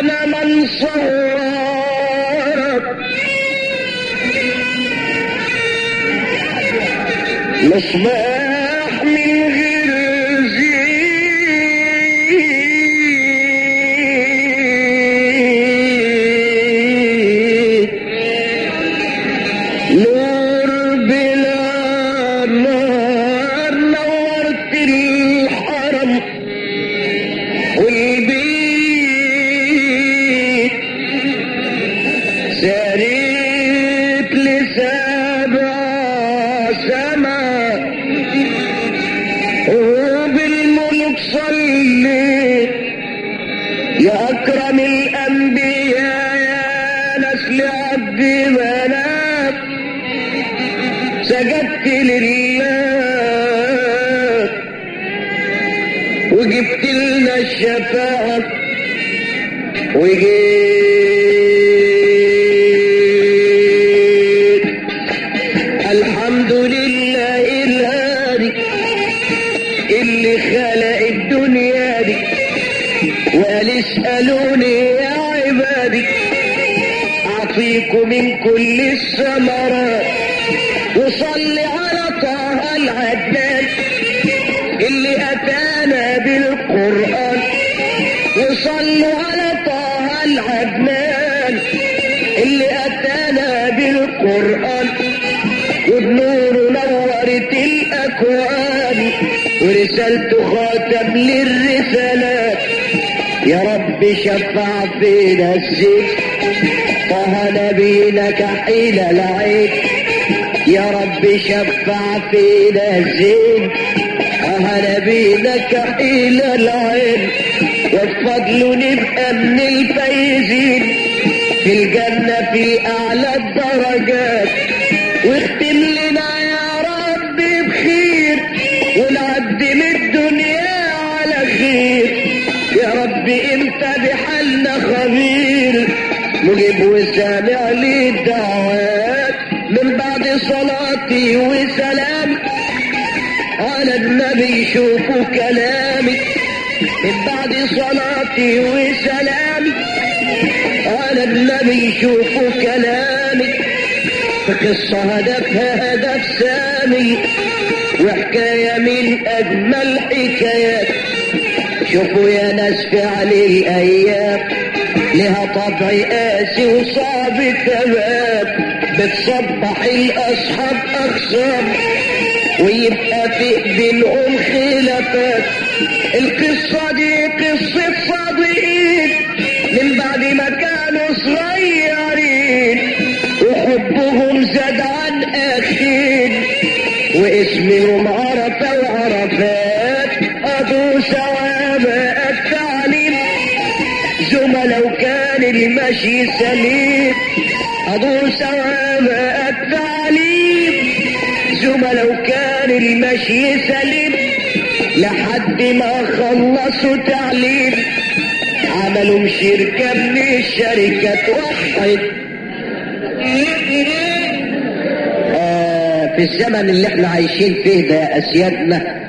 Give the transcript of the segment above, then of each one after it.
من صورك مصباح من غير زيت نور بلا نار نورت الحرم والبيت سريت لسبع سما وبالملك صليت يا أكرم الأنبياء يا نسل عبد مناف سجدت لله وجبت لنا الشفاعة وجيت الحمد لله الهادي اللي خلق الدنيا دي وقال اسألوني يا عبادي أعطيكم من كل الثمرات وصل على طه العدنان اللي أتانا بالقرآن وصلوا على طه العدنان اللي أتانا بالقرآن والنور نورت الأكوان ورسالته خاتم للرسالات يا رب شفع فينا الزين طه نبينا كحيل العين يا رب شفع فينا الزين طه نبينا كحيل العين وبفضله نبقى من الفايزين في الجنة في أعلى الدرجات واختم لنا يا رب بخير ونقدم الدنيا على خير يا رب انت بحالنا خبير مجيب وسامع لي الدعوات من بعد صلاتي وسلام على النبي شوفوا كلامي من بعد صلاتي وسلامي على النبي شوفوا كلامي في قصة هدفها هدف سامي وحكاية من أجمل حكايات شوفوا يا ناس فعل الأيام لها طبع قاسي وصعب التمام بتصبح الأصحاب أخصام ويبقى في بينهم خلافات القصة دي قصة صديقين من بعد ما كانوا صغيرين وحبهم زاد عن أخين واسمهم عرفة وعرفات أبو ثواب التعليم زملاء وكان المشي سليم أبو ثواب التعليم زملاء وكان المشي سليم لحد ما خلصوا تعليم عملوا شركة من الشركات وحد آه في الزمن اللي احنا عايشين فيه ده يا اسيادنا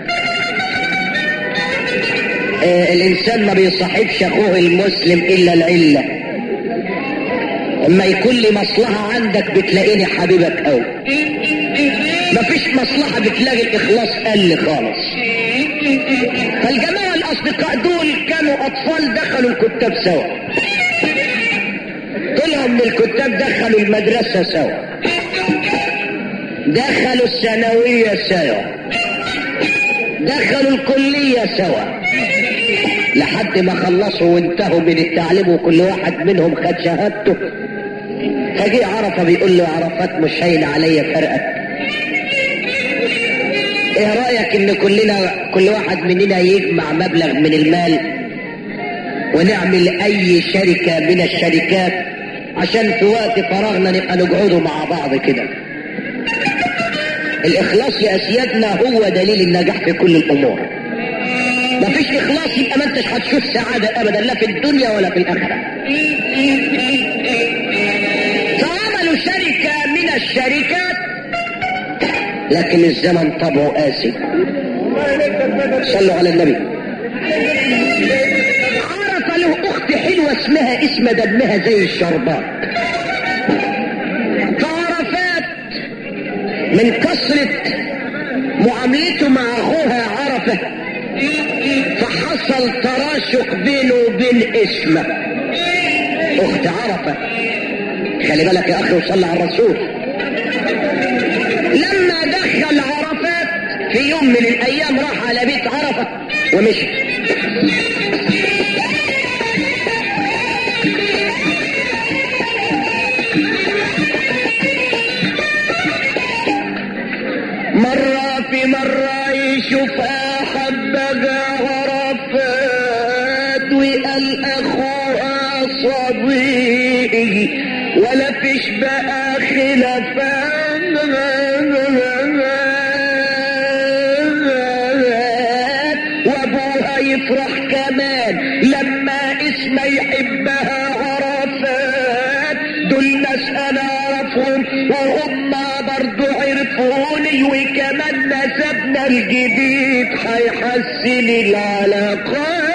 آه الانسان ما بيصاحبش اخوه المسلم الا العله اما يكون لي مصلحه عندك بتلاقيني حبيبك قوي مفيش مصلحه بتلاقي الاخلاص قل خالص فالجماعه الاصدقاء دول كانوا اطفال دخلوا الكتاب سوا طلعوا من الكتاب دخلوا المدرسه سوا دخلوا الثانويه سوا دخلوا الكليه سوا لحد ما خلصوا وانتهوا من التعليم وكل واحد منهم خد شهادته فجي عرفه بيقول له عرفات مش هين عليا فرقك ايه رايك ان كلنا كل واحد مننا يجمع مبلغ من المال ونعمل اي شركه من الشركات عشان في وقت فراغنا نبقى نقعدوا مع بعض كده الاخلاص يا اسيادنا هو دليل النجاح في كل الامور مفيش اخلاص يبقى ما انتش هتشوف سعاده ابدا لا في الدنيا ولا في الاخره فعملوا شركه من الشركات لكن الزمن طبعه قاسي صلوا على النبي عرف له اخت حلوه اسمها اسم دمها زي الشربات فعرفات من كثرة معاملته مع اخوها عرفة فحصل تراشق بينه وبين اسمه اخت عرفة خلي بالك يا اخي وصلى على الرسول لما دخل عرفات في يوم من الايام راح على بيت عرفة ومشي مرة في مرة يشوف أحبها عرفات وقال أخوها صديقي ولا فيش بقى خلافات وابوها يفرح كمان لما اسمه يحبها عرفات دول ناس انا اعرفهم وهم برضو عرفوني وكمان نسبنا الجديد هيحسن العلاقات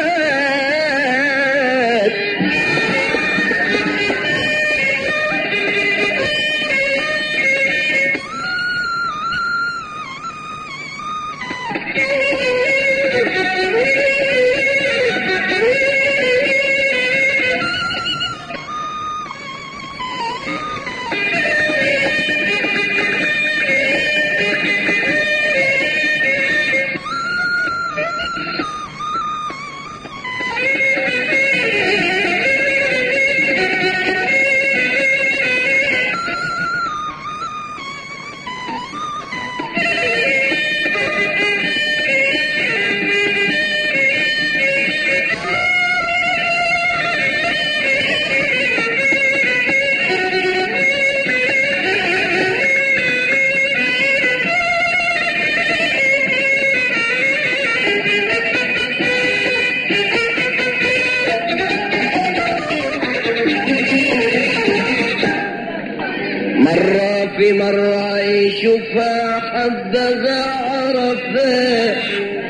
مرة في مرة يشوفها حبها عرفات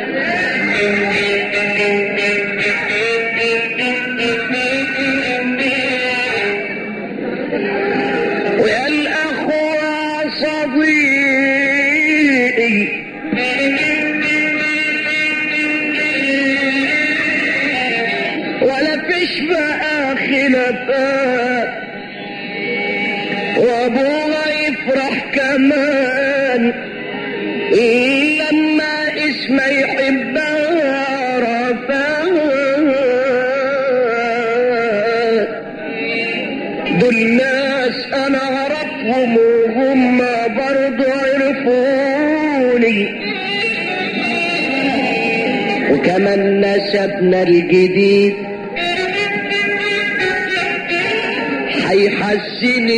وقال أخوها صديقي ولا فيش بقى خلافات وابوها يفرح كمان لما اسمه يحبها عرفات دول ناس انا اعرفهم وهم برضو عرفوني وكمان نسبنا الجديد هيحسن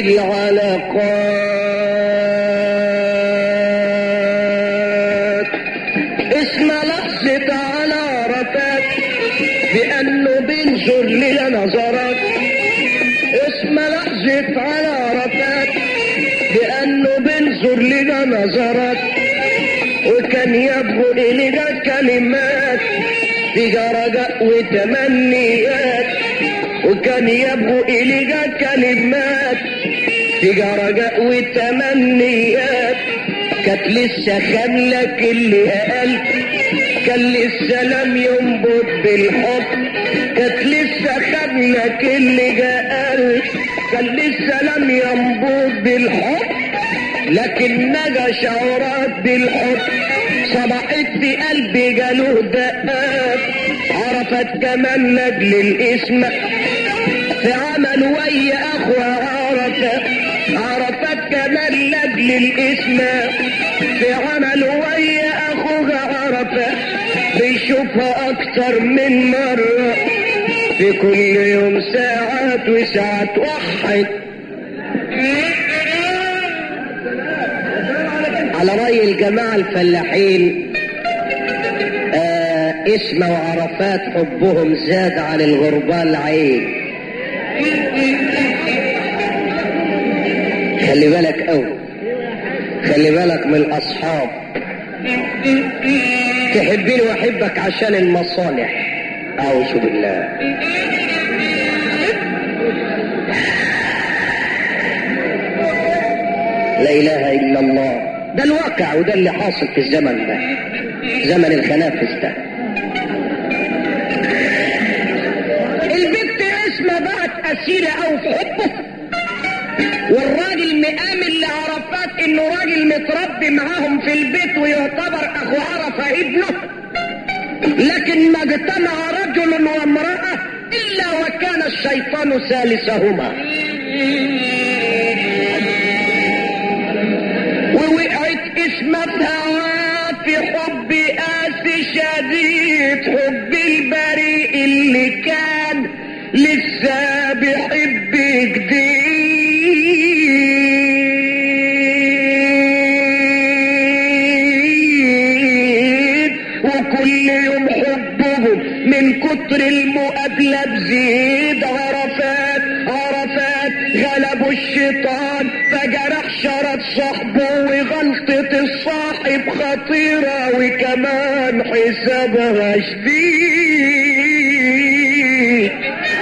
العلاقات اسم لحظة على عرفات بأنه بينظر لنا نظرات اسم لحظة على عرفات بأنه بينظر لنا نظرات وكان يبغوا إلينا كلمات في رجاء وتمنيات وكان يبغوا إلينا كلمات في رجاء وتمنيات كانت لسه خاملة اللي قال كان لسه لم ينبض بالحب كانت لسه خاملة اللي قال كان لسه لم ينبض بالحب لكن نجا شعورات بالحب صبحت في قلبي جاله دقات عرفت كمان لاجل الاسم في عمل ويا اخوة عرفت عرفت كمان لاجل الاسم في عمل ويا اخوها عرفت بيشوفها اكتر من مرة في كل يوم ساعات وساعات وحد على رأي الجماعة الفلاحين آه اسمه وعرفات حبهم زاد عن الغربال عين خلي بالك أوي خلي بالك من الأصحاب تحبني وأحبك عشان المصالح أعوذ بالله لا اله الا الله ده الواقع وده اللي حاصل في الزمن ده زمن الخنافس ده البنت اسمها بقت اسيرة او في حبه والراجل مآمن لعرفات انه راجل متربي معاهم في البيت ويعتبر اخو عرفة ابنه لكن ما اجتمع رجل وامرأة الا وكان الشيطان ثالثهما ووقعت اسمتها في حب قاسي شديد حب البريء اللي كان لسه بيحب جديد وكل يوم حبهم من كتر المقابلة بزيد عرفات عرفات غلبوا الشيطان فجرح شرط صاحبه وغلطة الصاحب خطيرة وكمان حسابها شديد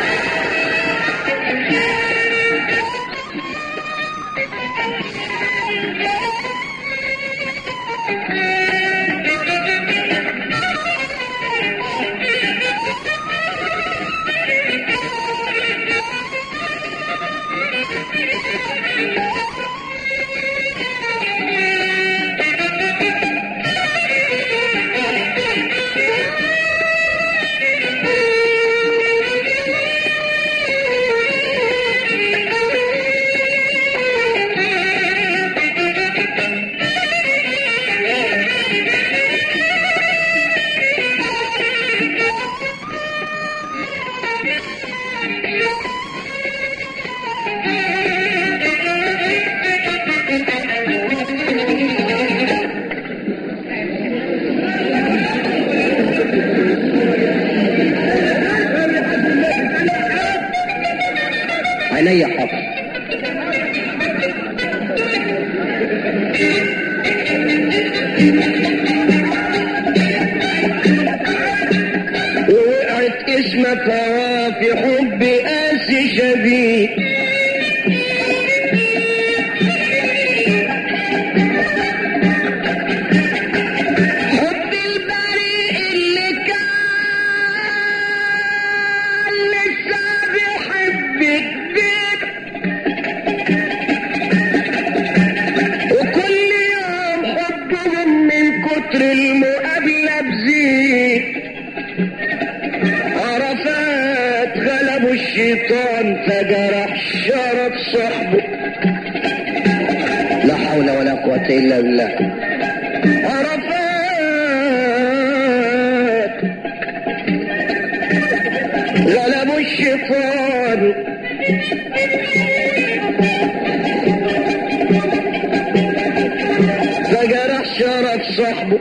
عينيا حاضر ووقعت اسمتها في حب قاسي شديد حب البريء اللي كان لسه بيحب جديد وكل يوم حبهم من كتر المقابلة بزيد عرفات غلبوا الشيطان فجرح شرف صحبه لا حول ولا قوة إلا بالله عرفات غلبوا الشيطان فجرح شرف صاحبه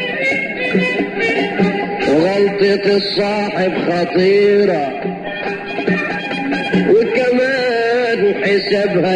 وغلطة الصاحب خطيرة وكمان حسابها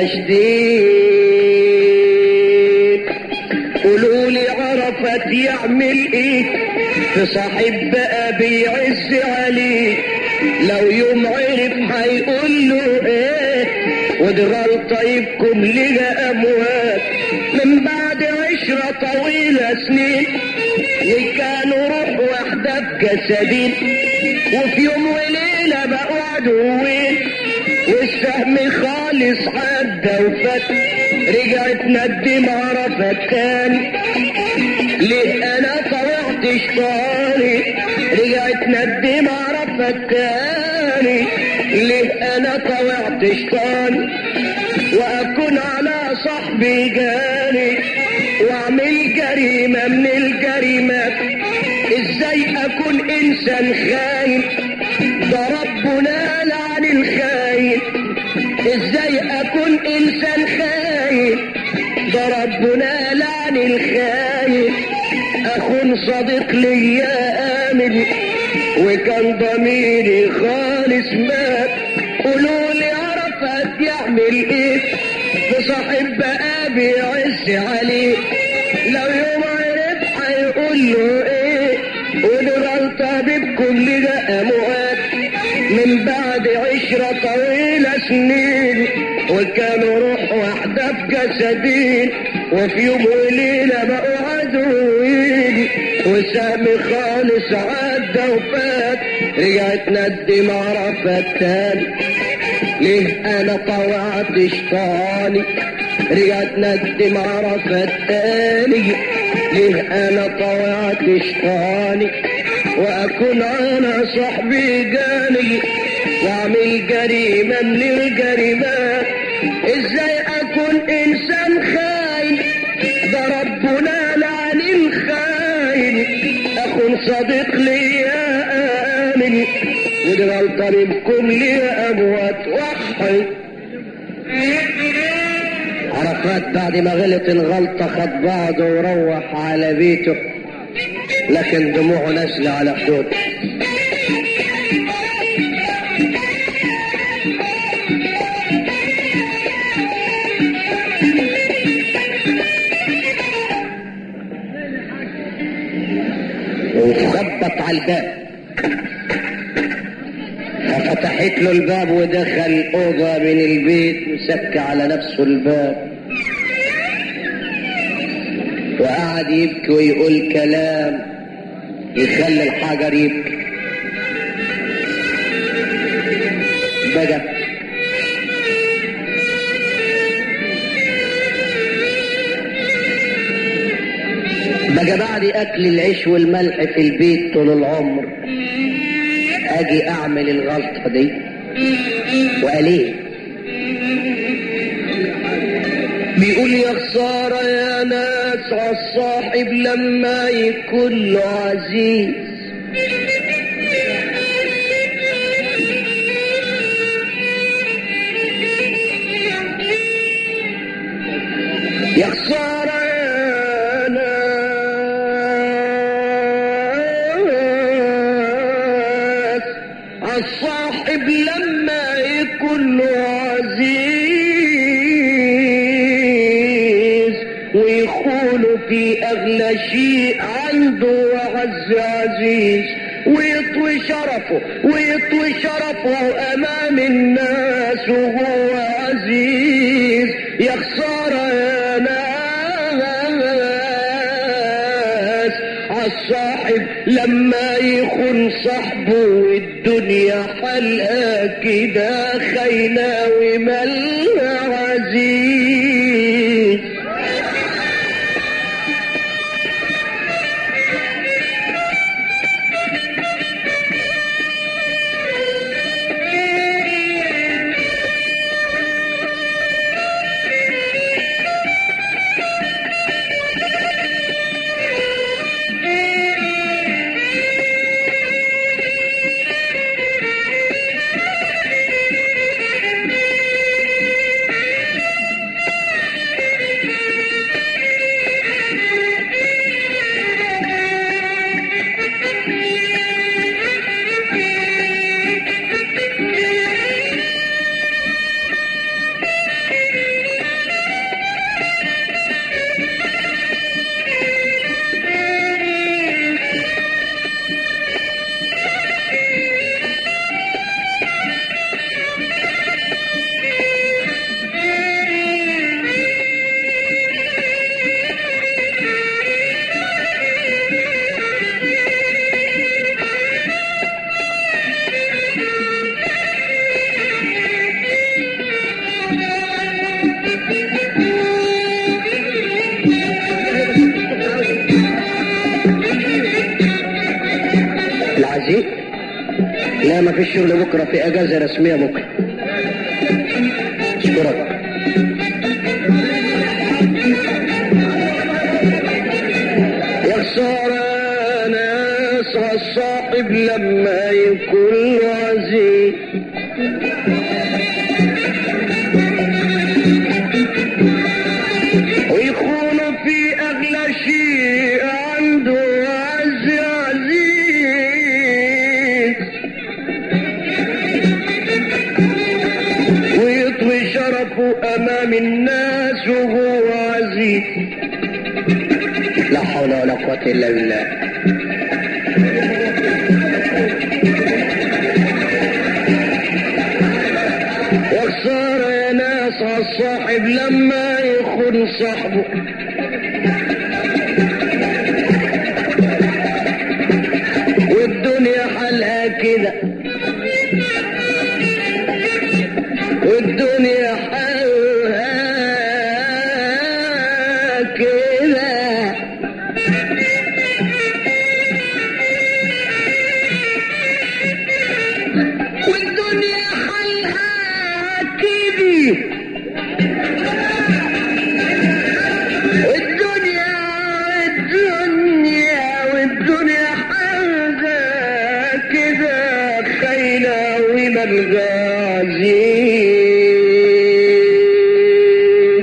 شديد قولوا لي عرفت يعمل ايه في صاحب بقى بيعز عليه لو يوم عرف هيقول له ايه ودي غلطة يبكم لها اموات من بعد عشرة طويلة سنين وكانوا روح واحدة في جسدين وفي يوم وليلة بقوا عدوين والسهم خالص عدى وفات رجعت ندم عرفت تاني ليه انا طوعت شطاري رجعت ندم عرفت تاني ليه انا طوعت شطاري واكون على صاحبي جاري واعمل جريمة من الجريمات ازاي اكون انسان خاين ده ربنا لعن الخاين ازاي اكون انسان خاين ده ربنا لعن الخاين اخون صديق ليا امن وكان ضميري خالص مات قولوا لي عرفت يعمل ايه بصاحب بقى بيعز عليه لو يوم عرف هيقول له ايه ودي بكم لنا اموات من بعد عشرة طويلة سنين وكانوا روح واحدة في جسدين وفي يوم وليلة بقوا عدوين وسامي خالص عدى وفات رجعت ندم عرفت تاني ليه انا طوعت شيطاني رجعت ندم عرفت تاني ليه انا طوعت شيطاني واكون انا صاحبي جاني واعمل جريمة من الجريمات ازاي اكون انسان خاين ده ربنا لعن الخاين اكون صديق ليا امن ودي غلطة منكم ليا اموات وحي عرفات بعد ما غلط الغلطة خد بعضه وروح على بيته لكن دموعه نازلة على خدوده وخبط على الباب ففتحت له الباب ودخل أوضة من البيت وسك على نفسه الباب وقعد يبكي ويقول كلام يخلي الحجر يبكي بقى بقى بعد اكل العيش والملح في البيت طول العمر اجي اعمل الغلطة دي وقال ايه بيقول يا خسارة يا ناس عالصاحب لما يكون له عزيز يا خسارة يا ناس عالصاحب لما يكون له عزيز ويخون في أغلى شيء عنده وعز عزيز ويطوي شرفه ويطوي شرفه أمام الناس وهو عزيز يا خسارة يا ناس عالصاحب لما يخون صاحبه والدنيا حلقة كده خاينة ومالها عزيز العزيز لا ما فيش شغل بكرة في اجازة رسمية بكرة اشكرك يا خسارة ناس عالصاحب لما يكون له عزيز ويخون في أغلى شيء عنده عز عزيز ويطوي شرفه أمام الناس وهو عزيز لا حول ولا قوة الا بالله يا خسارة يا ناس عالصاحب لما يخون صاحبه والدنيا حالها كده والدنيا حالها كده والدنيا حالها كده والدنيا والدنيا والدنيا حالها كده خيلة ومالغازي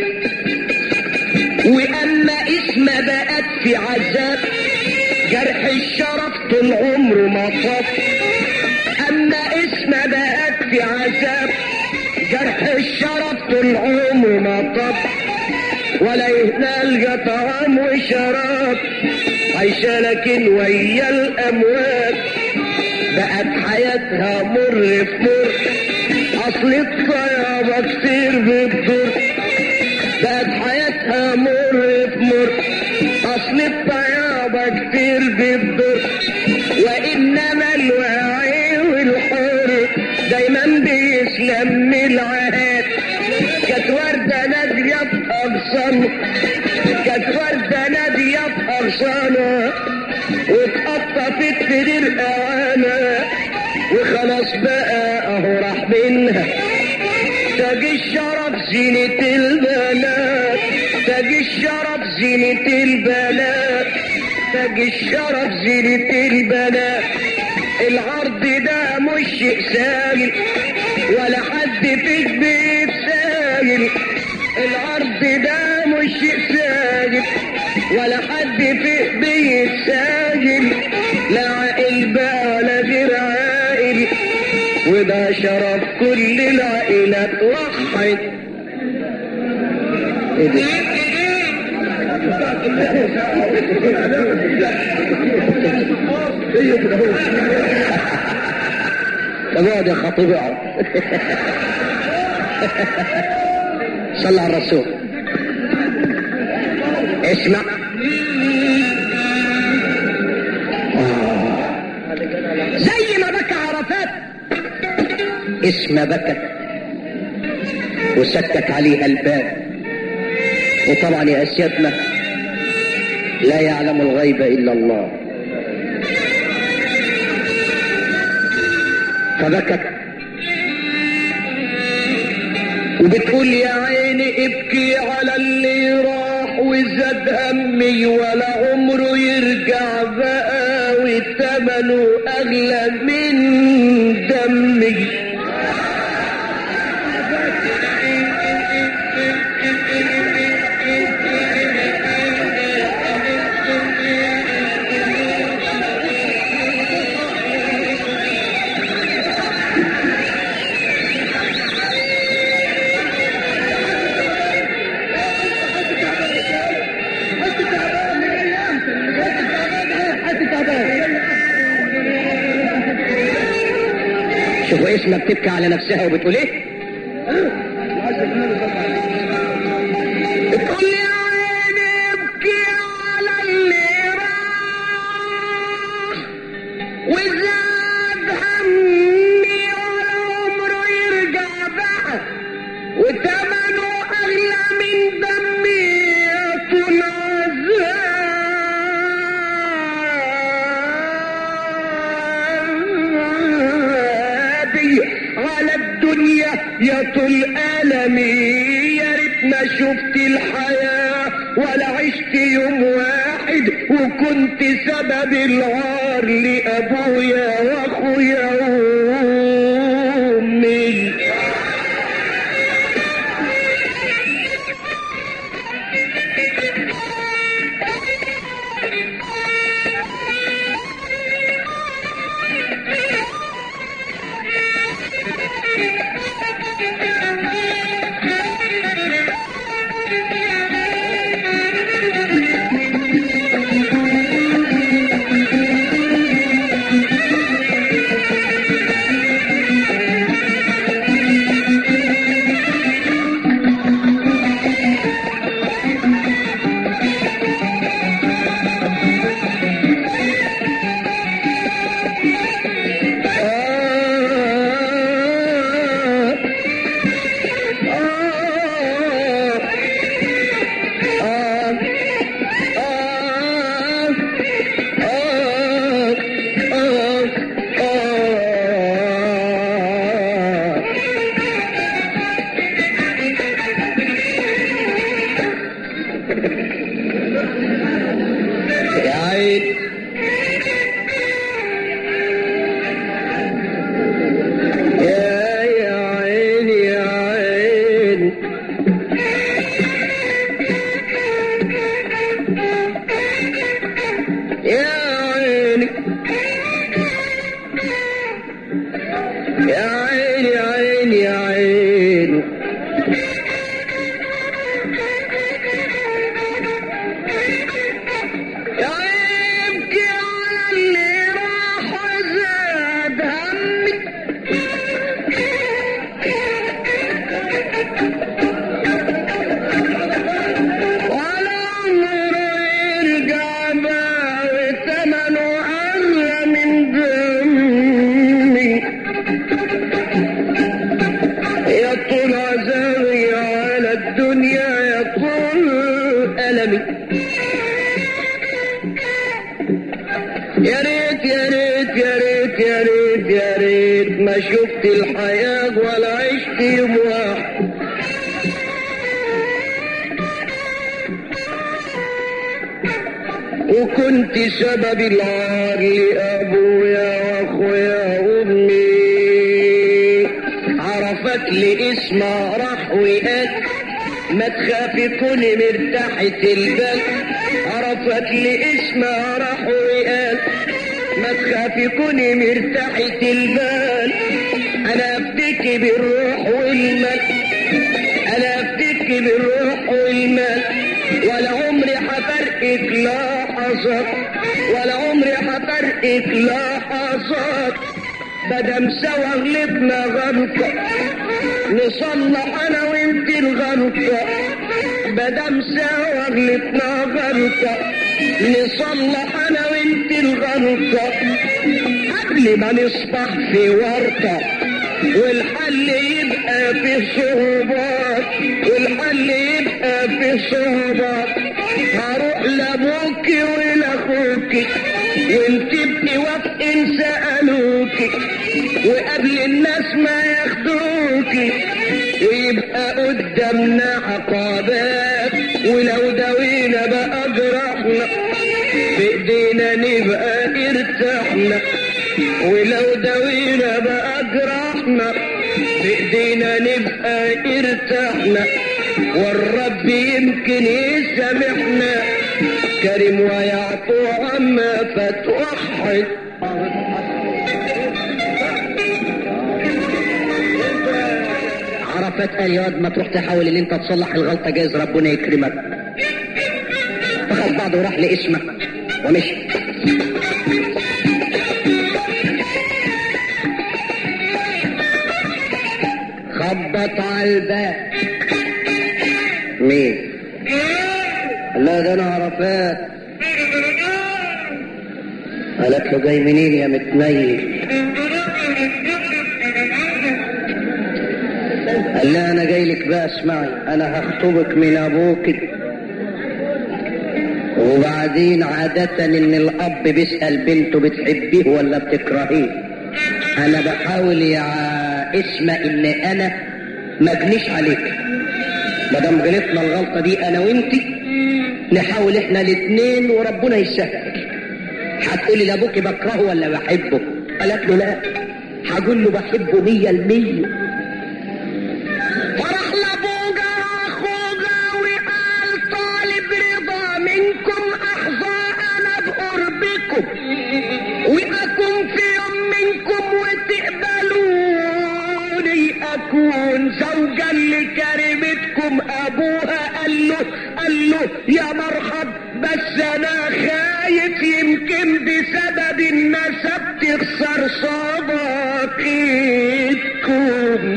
واما اسم بقت في عذاب جرح الشرف طول عمره ما طاب اما اسم بقت في عذاب جرح الشرف طول عمره ما طاب ولا ينال طعام وشراب عايشة لكن ويا الاموات بقت حياتها مر في مر اصل الطيابة كتير بتضر بقت حياتها مر في مر اصل الطيابة كتير بتضر وانما الواعي والحر دايما بيسلم من العهد كانت وردة نادية في اغصان كانت وردة نادية في اغصانها واتقطفت في دير اعانة وخلاص بقى اهو راح منها تاج الشرف زينة البنات تاج الشرف زينة البنات تاج الشرف زينة البنات العرض ده مش شيء سايل ولا حد فيك بيتسايل العرض ده مش شيء سايل ولا حد فيك بيتسايل لا عاقل بقى ولا غير عاقل وده شرف كل العائلات وحد ايه ده؟ طب اقعد يا خطيب اقعد صلى على الرسول اسمع زي ما بكى عرفات اسم بكت وسكت عليها الباب وطبعا يا اسيادنا لا يعلم الغيب الا الله فبكت وبتقول يا عيني ابكي على اللي راح وزاد همي ولا عمره يرجع بقى وثمنه اغلى من دمي شوفوا اسمها بتبكي على نفسها وبتقول ايه بتقول يا عيني ابكي على اللي راح وزاد همي ولا عمره يرجع بقى وتمنه اغلى من دمي طول عذابي على الدنيا يا طول ألمي يا ريت ما شفت الحياة ولا عشت يوم واحد وكنت سبب العار لأبويا وأخويا وأمي يبكي على اللي راح وزاد همي ولا عمره يرجع بقى وثمنه أغلى من دمي يا طول عذابي على الدنيا يا طول ألمي يا ريت يا ريت يا ريت يا ريت يا ريت ما شفت الحياة ولا عشت يوم واحد وكنت سبب العار لأبويا وأخويا وأمي عرفت لي اسمها راح وقال ما تخافي كوني مرتاحة البال عرفت لي اسمها راح وقال ما تخافي كوني مرتاحة البال انا افديكي بالروح والمال انا افديكي بالروح والمال ولا عمري حفرقك لحظات ولا عمري حفرقك لحظات مادام سوا غلطنا غلطة نصلح انا وانت الغلطة مادام سوا غلطنا غلطة نصلح انا وانت الغلطة قبل ما نصبح في ورطة والحل يبقى في صعوبات والحل يبقى في صعوبات هروح لابوك ولاخوك وانت ابني وفق ان سألوك وقبل الناس ما ياخدوك ويبقى قدامنا عقبات ولو داوينا بقى جرحنا بايدينا نبقى ارتحنا ولو داوينا بقى جرحنا بايدينا نبقى ارتحنا والرب يمكن يسامحنا كريم ويعفو عما فتوحد عرفت قال يا واد ما تروح تحاول ان انت تصلح الغلطه جايز ربنا يكرمك فخد بعضه وراح لاسمه ومشي خبط على الباب مين لا ده انا عرفات قالت له جاي منين يا متنيل قال لها انا جاي لك بقى اسمعي انا هخطبك من ابوك وبعدين عادة ان الاب بيسأل بنته بتحبيه ولا بتكرهيه انا بحاول يا اسمى ان انا ما اجنيش عليك ما دام غلطنا الغلطه دي انا وانت نحاول احنا الاثنين وربنا يسهل هتقولي لابوكي بكرهه ولا بحبه قالت له لا هقول له بحبه مية المية فرح لابوجا اخوجا وقال طالب رضا منكم احظى انا بقربكم واكون في يوم منكم وتقبلوني اكون زوجا لكريمتكم ابوها قال له قال له يا مرحب بس انا خايف يمكن بسبب النسب تخسر صداقتكم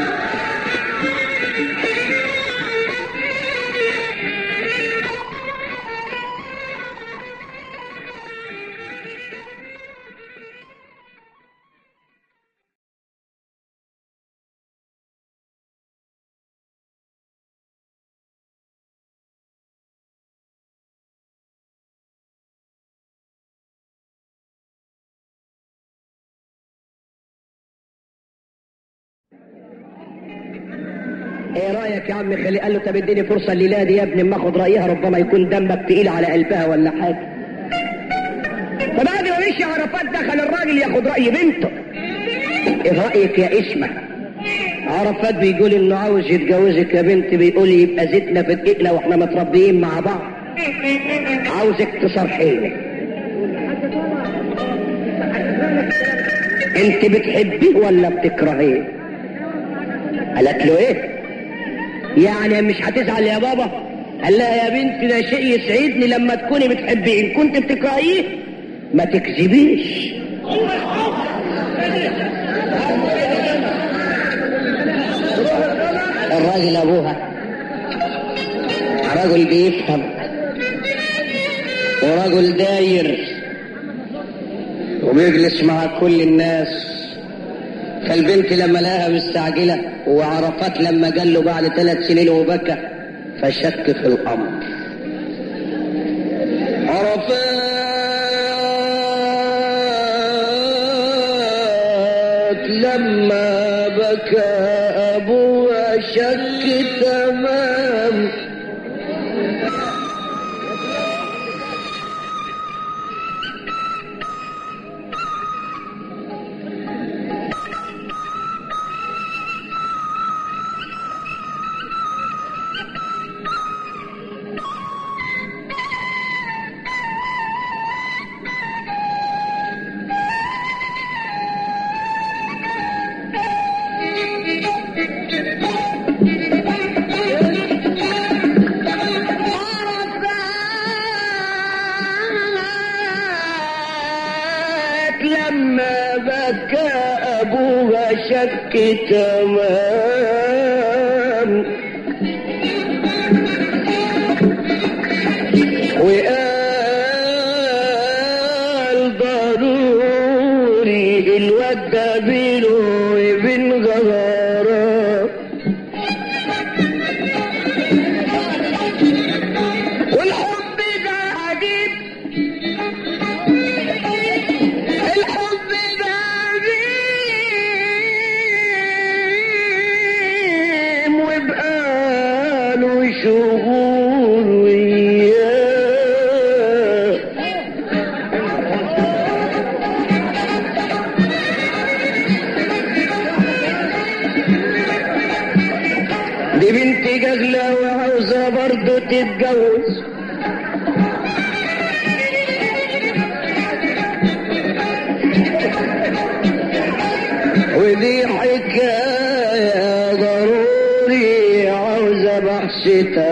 ايه رايك يا عم خلي قال له طب اديني فرصه الليله دي يا ابني اما اخد رايها ربما يكون دمك تقيل على قلبها ولا حاجه فبعد ما مشي عرفات دخل الراجل ياخد راي بنته ايه رايك يا اسمه عرفات بيقول انه عاوز يتجوزك يا بنت بيقول يبقى زيتنا في دقيقنا واحنا متربيين مع بعض عاوزك تصرحيني انت بتحبيه ولا بتكرهيه قالت له ايه يعني مش هتزعل يا بابا قال لها يا بنتي ده شيء يسعدني لما تكوني بتحبيه ان كنت بتكرهيه ما تكذبيش الراجل ابوها رجل بيفهم ورجل داير وبيجلس مع كل الناس فالبنت لما لقاها مستعجلة وعرفت لما قال له بعد ثلاث سنين وبكى فشك في الأمر عرفات لما بكى أبوها شك تمام عرفات لما بكى أبوها شك تمام وقال ضروري الواد ده بينه وبين غراره والحب ده عجيب الحب ده عجيب وبقاله شهور وياه دي بنت جهلة وعاوزة برضه تتجوز ودي حكاية ضروري عاوزة بحث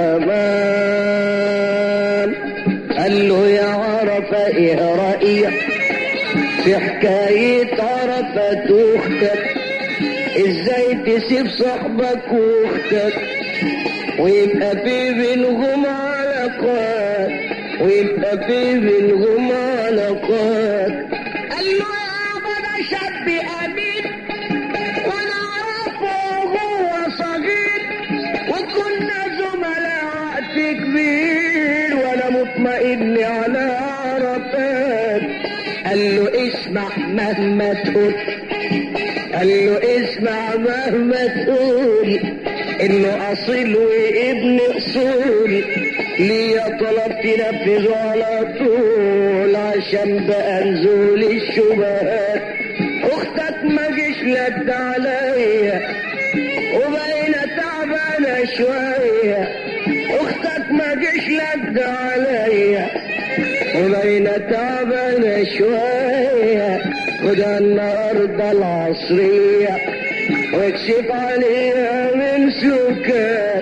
تمام قال له يا عرفة ايه رأيك في حكاية عرفة اختك ازاي تسيب صاحبك واختك ويبقى في بينهم علاقات ويبقى في بينهم علاقات قال له يا ده شاب امين وانا اعرفه وهو صغير وكنا زملاء وقت كبير وانا مطمئن على عرفات قال له اسمع مهما تقول قال له اسمع مهما تقول انه اصيل وابن اصول ليا طلب تنفذه على طول عشان بقى نزول الشبهات اختك ما جيش لد عليا وبقينا تعبانه شويه اختك ما جيش لد عليا وبقينا تعبانه شويه خدها النهارده العصريه واكشف عليها من سكات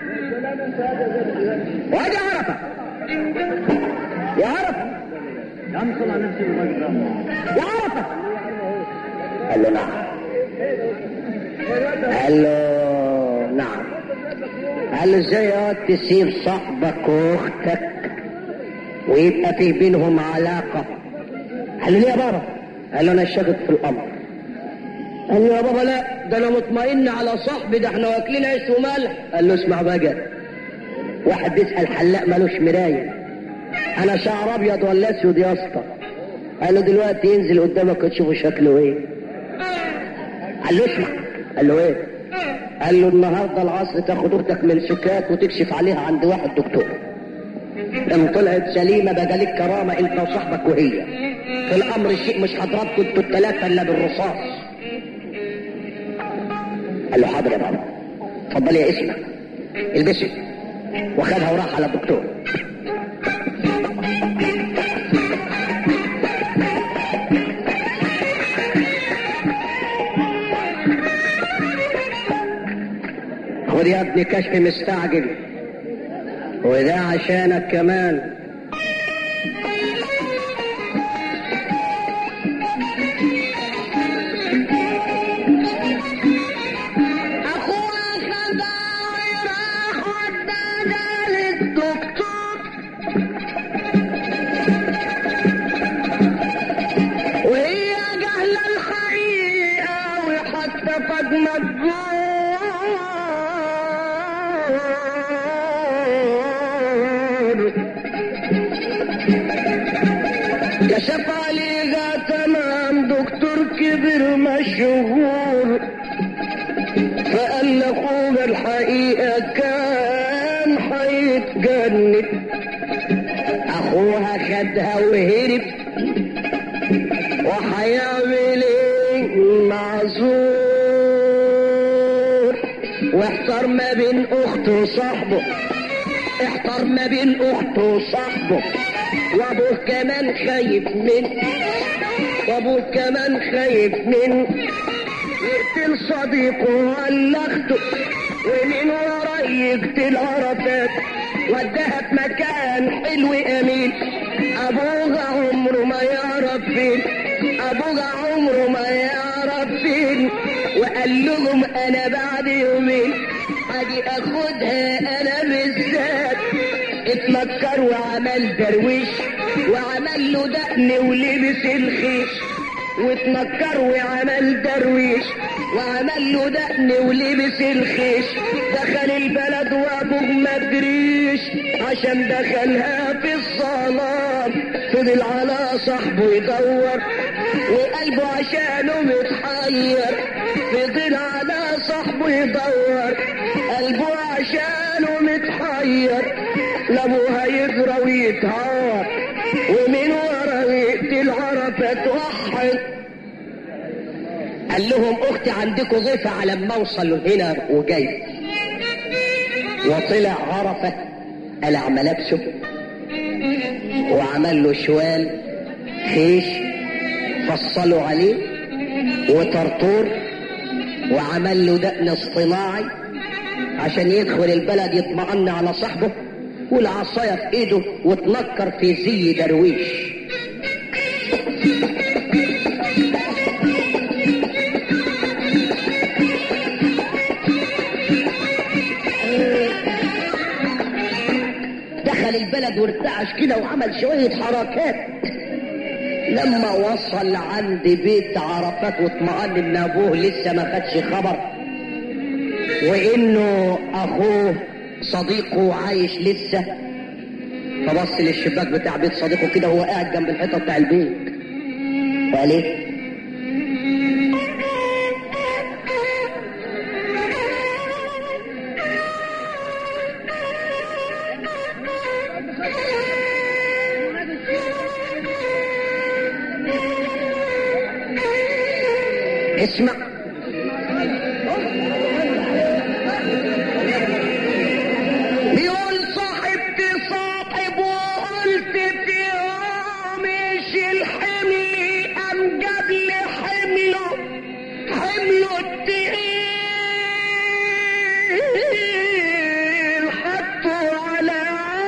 وادي عرفه يا عرفه يا عم صل على نفسي يا عرفه قال له نعم قال له نعم قال له ازاي يا واد تسيب صاحبك واختك ويبقى في بينهم علاقه قال له ليه يا بابا قال له انا شاكك في الامر قال له يا بابا لا ده انا مطمئن على صاحبي ده احنا واكلين عيش وملح قال له اسمع بقى واحد بيسال حلاق ملوش مرايه انا شعر ابيض ولا اسود يا اسطى قال له دلوقتي ينزل قدامك وتشوفوا شكله ايه قال له اسمع قال له ايه قال له النهارده العصر تاخد اختك من سكات وتكشف عليها عند واحد دكتور ان طلعت سليمه بقى لك كرامه انت وصاحبك وهي في الامر الشيء مش هضربكم انتوا الثلاثه الا بالرصاص قال له حاضر يا بابا اتفضل يا اسمك البسي وخدها وراح على الدكتور خد يا ابني كشف مستعجل وده عشانك كمان اخوها خداوي راح وداها للدكتور وهي جهلة الحقيقة وحتى فاطمة الجور كشف عليها تمام دكتور كبير مشهور فقال لاخوها الحقيقة كان هيتجنن اخوها خدها وهرب وهيعمل ايه معذور واحتار ما بين اخته وصاحبه احتار ما بين اخته وصاحبه وابوه كمان خايف منه وابوه كمان خايف منه يقتل صديقه ولا اخته ومن ورا يقتل عرفات وداها في مكان حلو امين ابوها عمره ما يعرف فين ابوها عمره ما يعرف فين وقال لهم انا بعد يومين اجي اخدها انا بالذات اتمكر وعمل درويش وعمل له دقن ولبس الخيش واتنكر وعمل درويش وعمل له دقن ولبس الخيش دخل البلد وابوه مدريش عشان دخلها في الصلاة فضل على صاحبه يدور وقلبه عشانه متحير فضل على صاحبه يدور قلبه عشانه متحير لابوها يجرى ويتهور ومن ورا يقتل عرفة توحد قال لهم اختي عندكم ضيفة على ما اوصل هنا وجاي وطلع عرفة قلع ملابسه وعمل له شوال خيش فصلوا عليه وطرطور وعمل له دقن اصطناعي عشان يدخل البلد يطمئن على صاحبه والعصاية في ايده وتنكر في زي درويش دخل البلد وارتعش كده وعمل شوية حركات لما وصل عند بيت عرفات واطمئن ان ابوه لسه ما خدش خبر وانه اخوه صديقه عايش لسه فبص للشباك بتاع بيت صديقه كده وهو قاعد جنب الحيطه بتاع البيت وقال ايه اسمع بيقول صاحبتي صاحب وقلت في يوم ايش الحمل ام جاب لي حمله حمله التقيل حطه على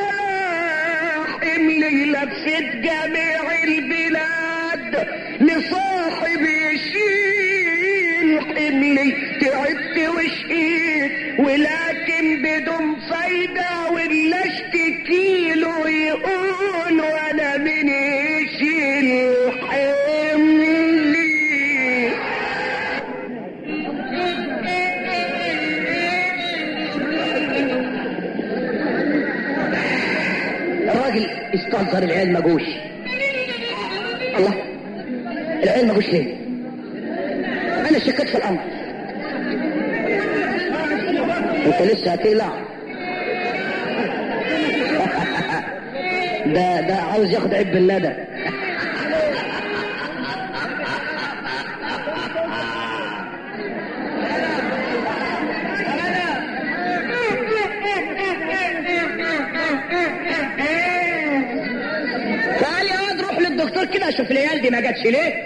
حملي لفت جميع البلاد لصاحب يشيل حملي تعبت وشقيت ولكن بدون فايدة ولا اشتكيله يقول وانا من يشيل حملي الراجل استنظر العيال ما جوش الله العيال ما جوش ليه انا شكيت في الامر انت لسه هتقلع ده ده عاوز ياخد عيب بالندى قال يا واد روح للدكتور كده اشوف العيال دي ما جاتش ليه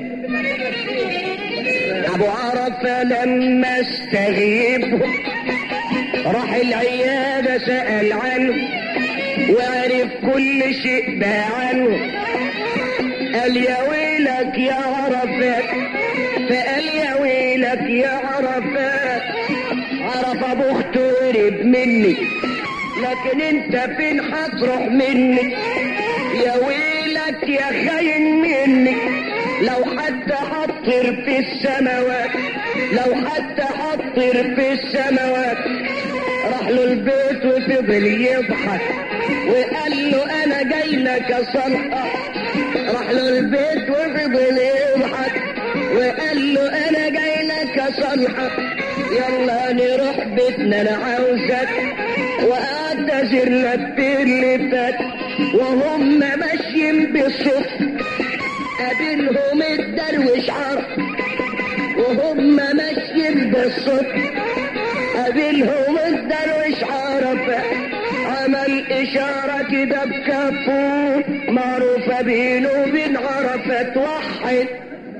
ابو عرفه لما استغيب راح العيادة سأل عنه وعرف كل شيء ده عنه قال يا ويلك يا عرفات فقال يا ويلك يا عرفات عرف ابو اخته قرب مني لكن انت فين هتروح مني يا ويلك يا خاين مني لو حتى حطر في السماوات لو حتى حطر في السماوات راح له البيت وفضل يضحك وقال له انا جاي لك صنقة راح له البيت وفضل يضحك وقال له انا جاي لك صنحة يلا نروح بيتنا انا عاوزك واعتذر لك اللي فات وهم ماشيين بالصف قابلهم الدرويش عرف وهم ماشيين بالصف قابلهم الدرويش عرف عمل إشارة كده بكفه معروفة بينه وبين عرفة توحد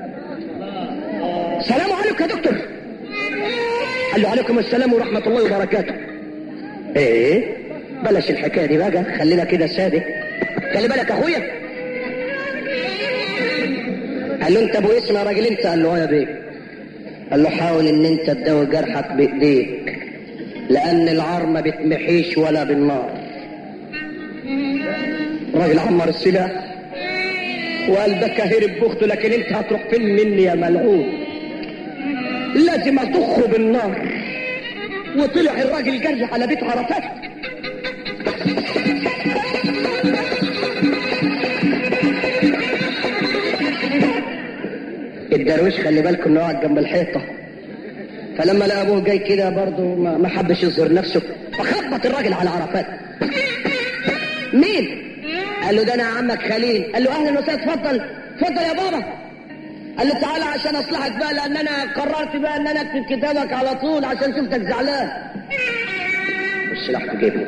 سلام عليكم يا دكتور قال له عليكم السلام ورحمة الله وبركاته ايه بلاش الحكاية دي بقى خلينا كده سادة خلي بالك اخويا قال له انت ابو اسم يا راجل انت قال له اه يا بيه قال له حاول ان انت تداوي جرحك بايديك لان العار ما بتمحيش ولا بالنار راجل عمر السلاح وقال ده كهرب بخته لكن انت هتروح فين مني يا ملعون لازم اضخه بالنار وطلع الراجل جري على بيت عرفات الدرويش خلي بالكم انه قاعد جنب الحيطه فلما لقى ابوه جاي كده برضه ما ما حبش يظهر نفسه فخبط الراجل على عرفات مين؟ قال له ده انا عمك خليل قال له اهلا وسهلا اتفضل اتفضل يا بابا قال له تعالى عشان اصلحك بقى لان انا قررت بقى ان انا اكتب كتابك على طول عشان شفتك زعلان السلاح في جيبه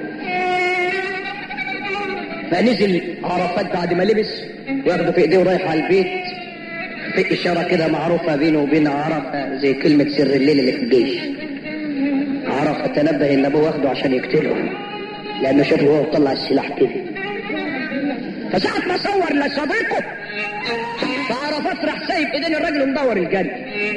فنزل عرفات بعد ما لبس واخده في ايديه ورايح على البيت في اشاره كده معروفه بينه وبين عرفه زي كلمه سر الليل اللي في الجيش عرفه تنبه ان ابوه واخده عشان يقتله لانه شافه وهو طلع السلاح كده فساعة ما صور لصديقه فعرفات راح سايب ايدين الراجل ومدور الجري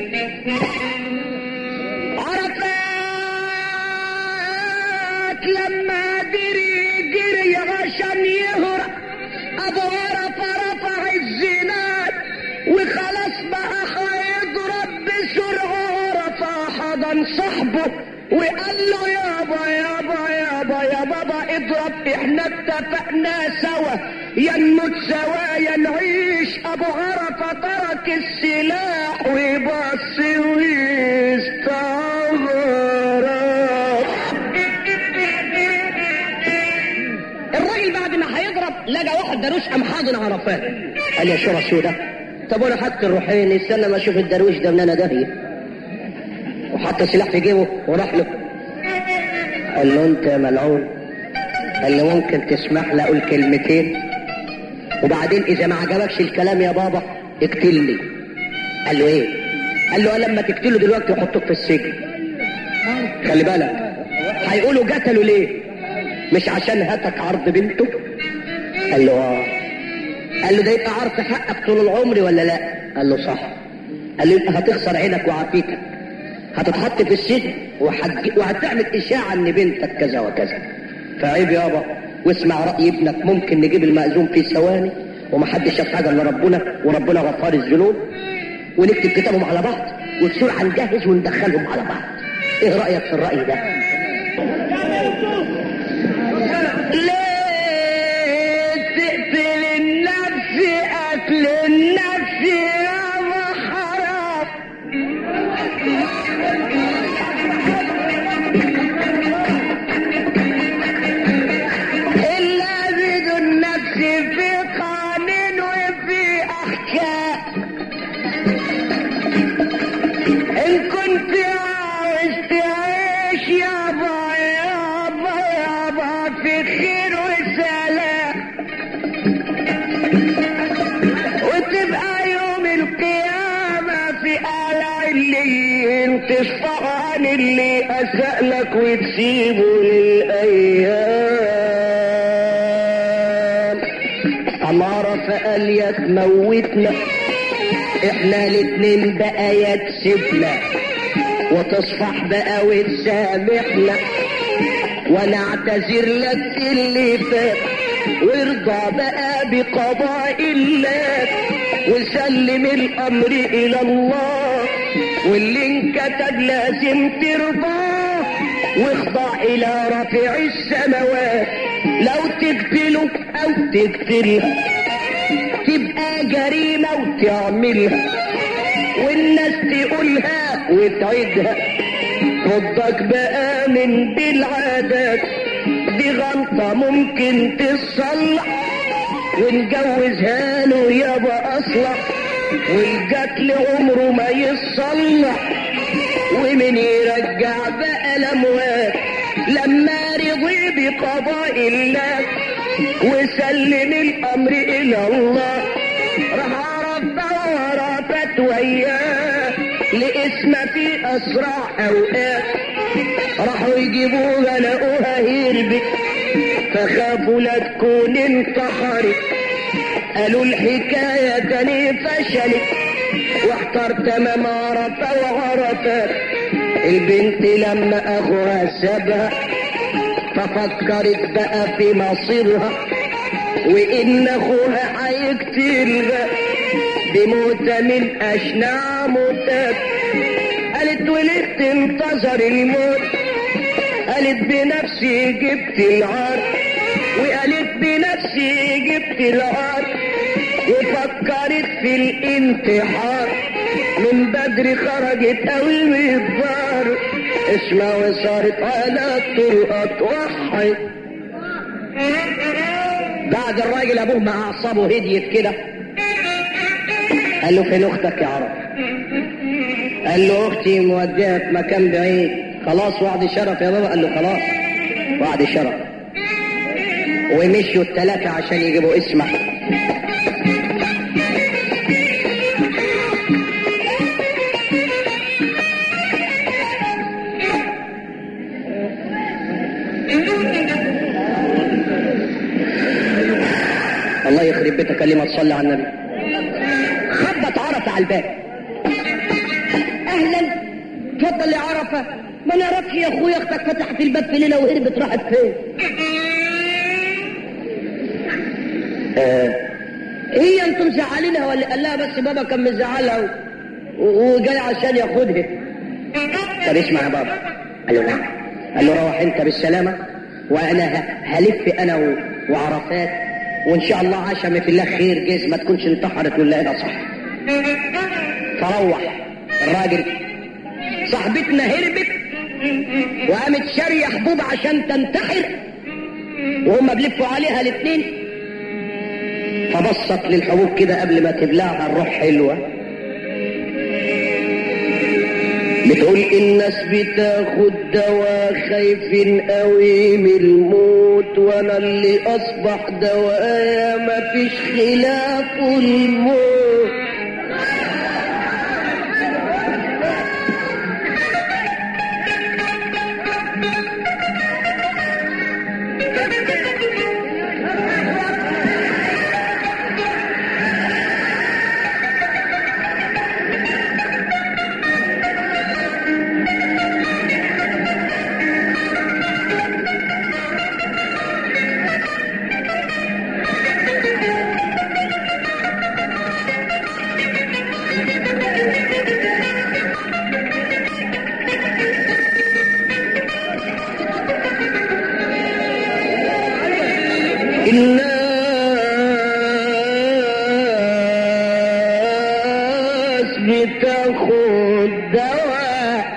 عرفات لما دري جري عشان يهرب ابو عرفه رفع الزناد وخلاص بقى هيضرب بسرعه رفع حضن صاحبه وقال له يابا يابا يابا يا بابا اضرب احنا اتفقنا سوا يا نموت سوا يا نعيش ابو عرفه ترك السلاح وبص واستغرب الراجل بعد ما هيضرب لقى واحد دروش قام حاضن عرفات قال يا شورى سودة طب وانا خدت الروحين استنى ما اشوف الدرويش ده من انا داهيه وحط السلاح في جيبه وراح له قال له انت يا ملعون قال له ممكن تسمح لي اقول كلمتين وبعدين اذا ما عجبكش الكلام يا بابا اقتلني قال له ايه قال له لما تقتله دلوقتي يحطوك في السجن خلي بالك هيقولوا قتلوا ليه مش عشان هاتك عرض بنته قال له اه قال له ده يبقى عرض حقك طول العمر ولا لا قال له صح قال له يبقى هتخسر عينك وعافيتك هتتحط في السجن وحج... وهتعمل اشاعه ان بنتك كذا وكذا فعيب يابا واسمع راي ابنك ممكن نجيب المأذون في ثواني ومحدش شاف حاجه الا ربنا وربنا غفار الذنوب ونكتب كتابهم على بعض وبسرعه نجهز وندخلهم على بعض ايه رايك في الراي ده ليه تقتل النفس قتل النفس يا حرام إلا زيد النفس في قانون وفي أحكام إن كنت عاوز تعيش يابا يابا يابا في خير وسلام وتبقى يوم القيامة في آلاء الليل تصفى عن مين اللي أسأل لك وتسيبه للأيام أمارة فقال يا تموتنا احنا الاتنين بقى يا تسيبنا وتصفح بقى وتسامحنا وانا اعتذر لك اللي فات وارضى بقى بقضاء الله وسلم الامر الى الله واللي انكتب لازم ترضاه واخضع الى رافع السماوات لو تقتله او تقتلها تبقى جريمة وتعملها والناس تقولها وتعيدها ردك بقى من دي العادات دي غلطة ممكن تصلح ونجوزها له يابا اصلح والقتل عمره ما يصلح ومن يرجع بقى الاموات لما رضي بقضاء الله وسلم الامر الى الله راح عرف دورة فتوياه لاسم في اسرع اوقات راحوا يجيبوها لقوها هربت فخافوا لا تكون انتحرت قالوا الحكاية تاني فشلت واحتار تمام عرفة وعرفت البنت لما اخوها سابها ففكرت بقى في مصيرها وان اخوها هيقتلها بموتة من اشنع موتات قالت ولدت انتظر الموت قالت بنفسي جبت العار وقالت بنفسي جبت العار وفكرت في الانتحار من بدري خرجت قوي من الدار اسمع وصارت على الطرقات وحي بعد الراجل ابوه مع اعصابه هديت كده قال له فين اختك يا عرب قال له اختي موديها في مكان بعيد خلاص وعد شرف يا بابا قال له خلاص وعد شرف ومشوا الثلاثة عشان يجيبوا اسمع الله يخرب بيتك كلمة تصلي على النبي خبط عرفة على الباب اهلا اتفضل يا عرفة ما نعرفش يا اخويا اختك فتحت الباب في ليلة وهربت راحت فين آه. هي انتم مزعلينها ولا قال لها بس بابا كان مزعلها و... و- وجاي عشان ياخدها طب اسمع يا بابا قال له نعم قال له روح انت بالسلامة وانا ه- هلف انا و... وعرفات وان شاء الله عشم في الله خير جيز ما تكونش انتحرت ولا ايه صح فروح الراجل صاحبتنا هربت وقامت شاريه حبوب عشان تنتحر وهم بيلفوا عليها الاثنين فبصت للحبوب كده قبل ما تبلعها الروح حلوه بتقول الناس بتاخد دواء خايفين قوي من الموت وانا اللي اصبح دوايا مفيش خلاف الموت الناس بتاخد دواء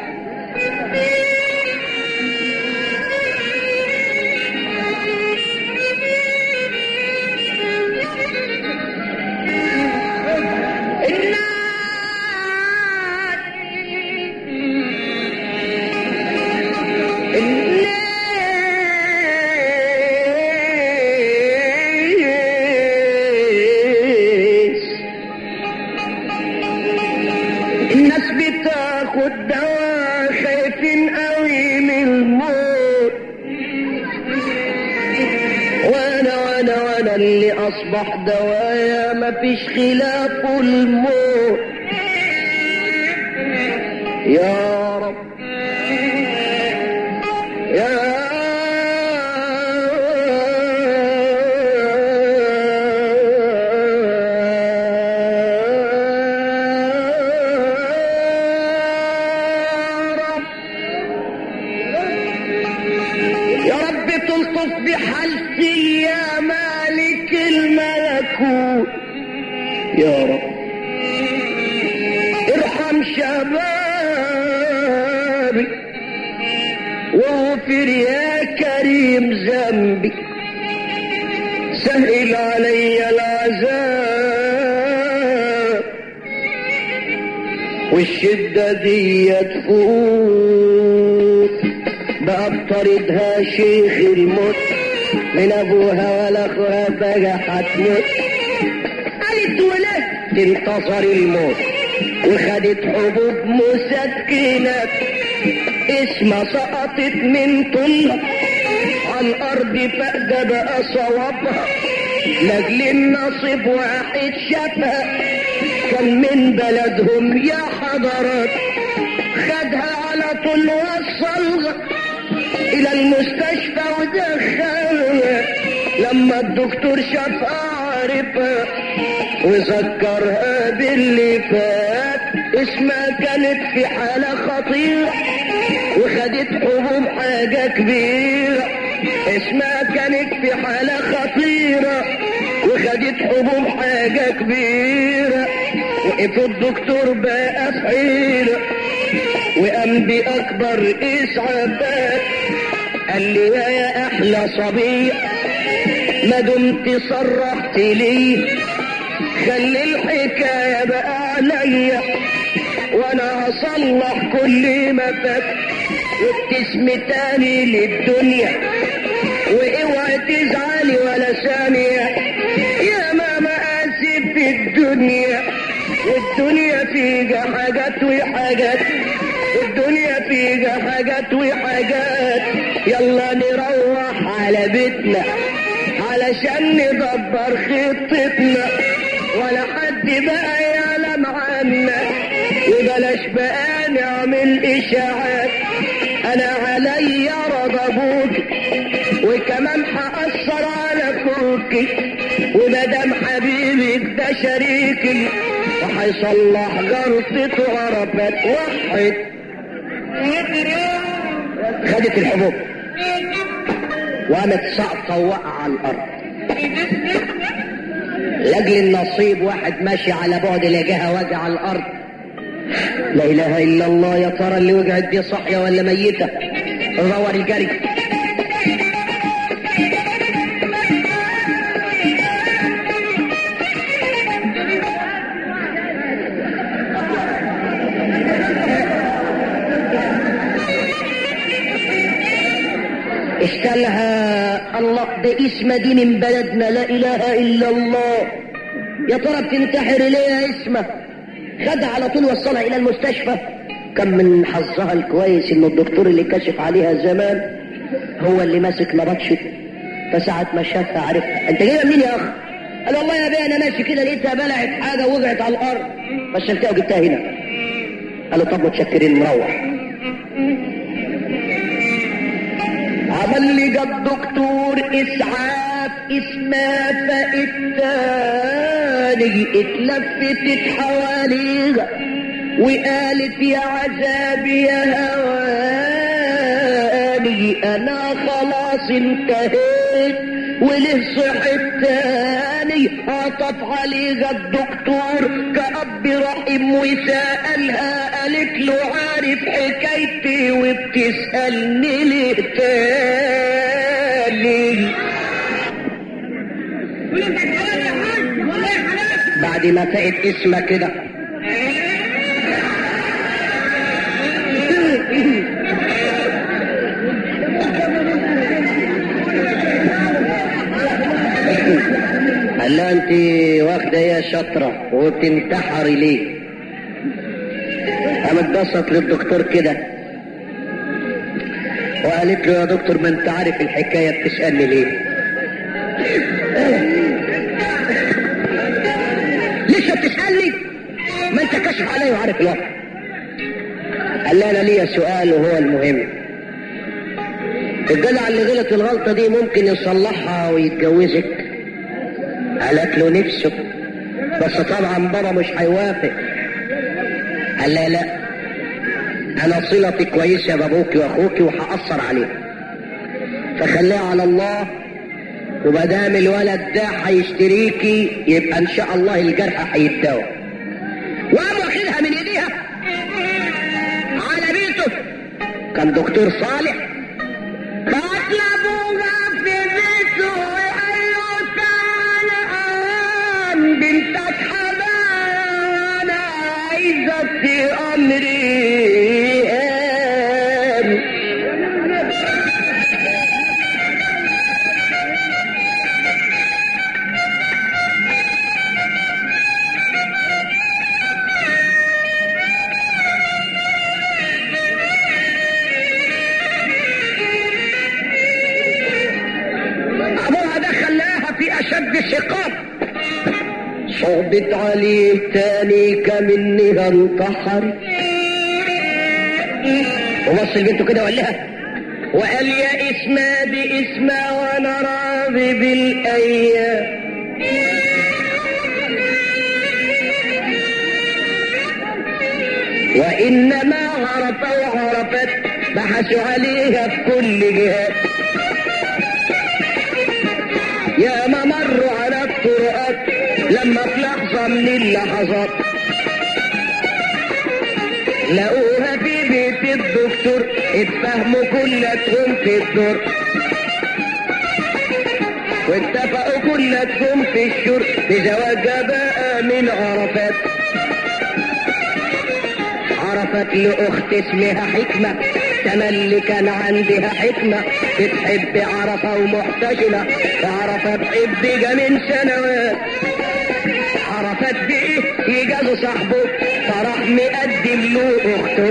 الناس وانا اللي اصبح دوايا مفيش خلاف الموت يا رب يا رب يا رب تلطف بحالتي يا مالك الملكوت يا رب ارحم شبابي واغفر يا كريم ذنبي سهل علي العذاب والشدة دي تفوت بقى بطردها شيخ الموت من ابوها ولا اخوها بقى هتموت قالت ولد انتصر الموت وخدت حبوب مسكنات اسمها سقطت من طولها على الارض فأجى بقى صوابها لاجل النصيب واحد شافها كان من بلدهم يا حضرات خدها على طول وصلها الى المستشفى ودخلها لما الدكتور شافها عرفها وذكرها باللي فات اسمها كانت في حالة خطيرة وخدت حبوب حاجة كبيرة اسمها كانت في حالة خطيرة وخدت حبوب حاجة كبيرة وقف الدكتور بقى في حيرة وقام بأكبر إسعافات قال لي يا يا أحلى صبي ما دمت صرحت لي خلي الحكاية بقى عليا وانا هصلح كل ما فات وابتسم تاني للدنيا واوعي تزعلي ولا ثانية يا ماما اسف في الدنيا والدنيا فيها حاجات وحاجات الدنيا فيها حاجات وحاجات يلا نروح على بيتنا علشان ندبر خطتنا ولا حد بقى يعلم عنا وبلاش بقى نعمل اشاعات انا عليا رضا ابوك وكمان هأثر على كوكي ومدام حبيبك ده شريكي وهيصلح غلطته غربت وحد خدت الحبوب وقامت ساقطه وقع على الارض لاجل النصيب واحد ماشي على بعد لقاها واقع على الارض لا اله الا الله يا ترى اللي وقعت دي صحيه ولا ميته دور الجري اشتلها الله ده اسم دي من بلدنا لا اله الا الله يا ترى بتنتحر ليه يا اسمه خدها على طول وصلها الى المستشفى كان من حظها الكويس ان الدكتور اللي كشف عليها زمان هو اللي ماسك نبطشت فساعة ما شافها عرفها انت جايبها منين يا اخ قال والله يا بيه انا ماشي كده لقيتها بلعت حاجه وقعت على الارض فشلتها وجبتها هنا قال له طب متشكرين نروح عمل لي جاب دكتور اسعاف اسمها فالتاني اتلفتت حواليها وقالت يا عذابي يا هواني انا خلاص انتهيت وله صحت تاني عطف عليها الدكتور كأب رحيم وسألها قالت له عارف حكايتي وبتسألني ليه تاني بعد ما فقت اسمها كده قال لها انت واخده يا شطره وبتنتحري ليه قامت بصت للدكتور كده وقالت له يا دكتور ما انت عارف الحكايه بتسالني ليه انت كشف علي وعارف الوضع قال لي انا ليا سؤال وهو المهم الجدع اللي غلط الغلطه دي ممكن يصلحها ويتجوزك قالت له نفسه بس طبعا بابا مش هيوافق قال لا لا انا صلتي كويسه بابوكي واخوكي وهاثر عليه فخليها على الله ومادام الولد ده هيشتريكي يبقى ان شاء الله الجرح هيتداوى وقام واخدها من ايديها على بيته كان دكتور صالح فاطلبوها في بيته وقال له تعالى قام بنتك حبايب انا عايزك في امري قام. ابوها ده خلاها في اشد شقاق صعبت عليه تاني كمنها انتحر وبص لبنته كده وقال لها وقال يا اسما باسما وانا راضي بالايام وانما عرف وعرفت بحثوا عليها في كل جهات يا ما مروا على الطرقات لما في لحظة من اللحظات لقوها في بيت الدكتور اتفهموا كلتهم في الدور واتفقوا كلتهم في الشر بزواجها بقى من عرفات عرفت لأخت اسمها حكمة تملي كان عندها حكمة بتحب عرفة ومحتشمة عرفة بحب من سنوات عرفت بإيه يجاز صاحبه فراح مقدم له أخته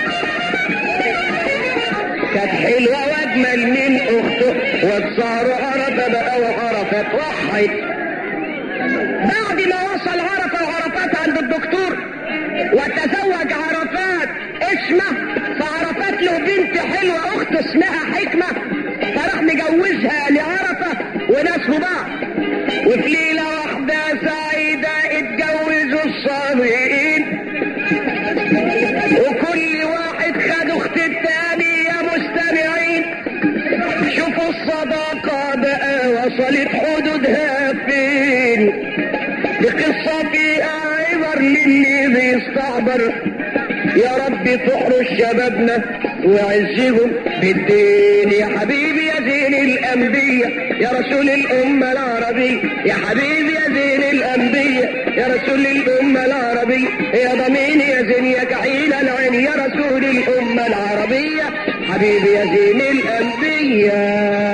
كانت حلوة وأجمل من أخته وتصار عرفة بقى وعرفت وحيت بعد ما وصل عرفة وعرفات عند الدكتور وتزوج عرفات اسمه فعرفت له بنت حلوة اخت اسمها حكمة فراح مجوزها لعرفة وناسوا بعض وفي ليلة واحدة سعيدة اتجوزوا الصابئين وكل واحد خد اخت التاني يا مستمعين شوفوا الصداقة بقى وصلت حدودها فين دي قصة فيها عبر للي بيستعبر يا رب تحرس شبابنا وعزهم بالدين يا حبيبي يا زين الأنبياء يا رسول الأمة العربية يا حبيبي يا زين الأنبياء يا رسول الأمة العربية يا ضمين يا زين يا كحيل العين يا رسول الأمة العربية حبيبي يا زين الأنبياء